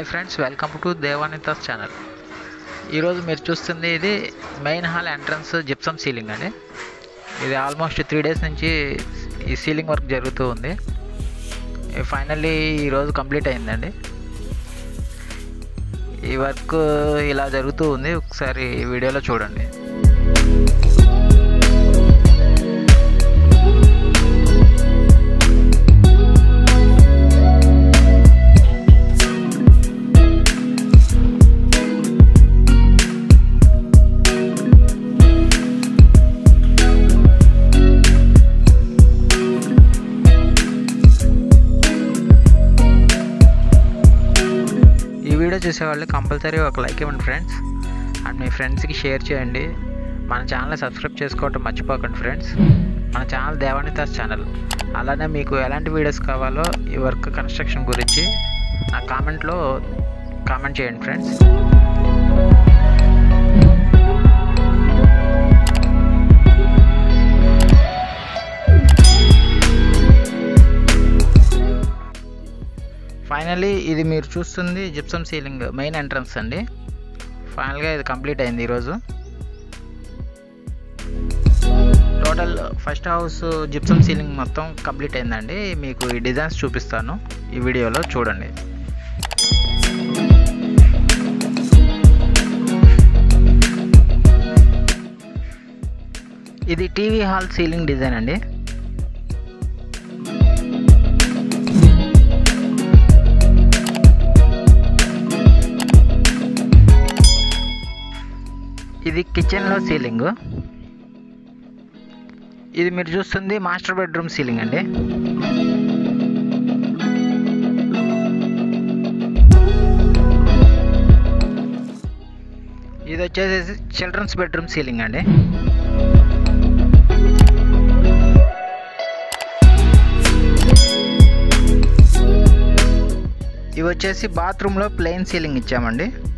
hi friends welcome to దేవానితాస్ channel ఈరోజు మీరు చూస్తుంది ఇది main hall entrance gypsum ceiling అండి ఇది ఆల్మోస్ట్ త్రీ డేస్ నుంచి ఈ సీలింగ్ వర్క్ జరుగుతూ ఉంది ఫైనల్లీ ఈరోజు కంప్లీట్ అయిందండి ఈ వర్క్ ఇలా జరుగుతూ ఉంది ఒకసారి ఈ వీడియోలో చూడండి ఈ వీడియో చూసేవాళ్ళు కంపల్సరీ ఒక లైక్ ఇవ్వండి ఫ్రెండ్స్ అండ్ మీ ఫ్రెండ్స్కి షేర్ చేయండి మన ఛానల్ సబ్స్క్రైబ్ చేసుకోవటం మర్చిపోకండి ఫ్రెండ్స్ మన ఛానల్ దేవానితాస్ ఛానల్ అలానే మీకు ఎలాంటి వీడియోస్ కావాలో ఈ వర్క్ కన్స్ట్రక్షన్ గురించి నా కామెంట్లో కామెంట్ చేయండి ఫ్రెండ్స్ ఫైనలీ ఇది మీరు చూస్తుంది జిప్సమ్ సీలింగ్ మెయిన్ ఎంట్రన్స్ అండి ఫైనల్గా ఇది కంప్లీట్ అయింది ఈరోజు total first house gypsum ceiling మొత్తం కంప్లీట్ అయిందండి మీకు ఈ డిజైన్స్ చూపిస్తాను ఈ వీడియోలో చూడండి ఇది టీవీ హాల్ సీలింగ్ డిజైన్ అండి ఇది కిచెన్లో సీలింగ్ ఇది మీరు చూస్తుంది మాస్టర్ బెడ్రూమ్ సీలింగ్ అండి ఇది వచ్చేసి చిల్డ్రన్స్ బెడ్రూమ్ సీలింగ్ అండి ఇవి వచ్చేసి బాత్రూంలో ప్లెయిన్ సీలింగ్ ఇచ్చామండి